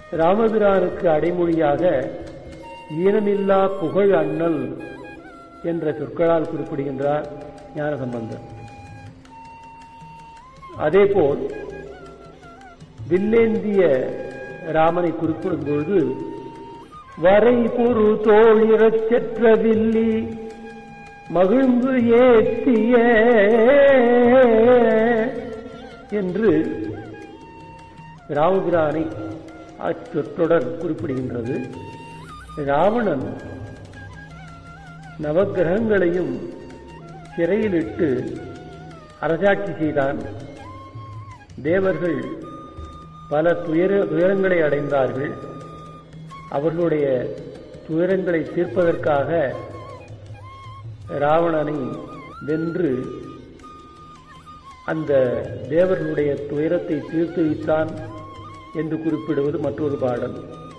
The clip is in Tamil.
ராமபிரானுக்கு அடைமொழியாக ஈனமில்லா புகழ் அண்ணல் என்ற சொற்களால் குறிப்பிடுகின்றார் ஞானசம்பந்தர் அதேபோல் வில்லேந்திய ராமனை குறிப்பிடும் பொழுது வரை பொரு தோழிறச் செற்ற வில்லி மகிழ்ந்து ஏத்திய என்று ராமபிரானை அச்சொற்றொடர் குறிப்பிடுகின்றது ராவணன் நவக்கிரகங்களையும் சிறையிலிட்டு அரசாட்சி செய்தான் தேவர்கள் பல துயர துயரங்களை அடைந்தார்கள் அவர்களுடைய துயரங்களை தீர்ப்பதற்காக ராவணனை வென்று அந்த தேவர்களுடைய துயரத்தை தீர்த்து வைத்தான் என்று குறிப்பிடுவது மற்றொரு பாடல்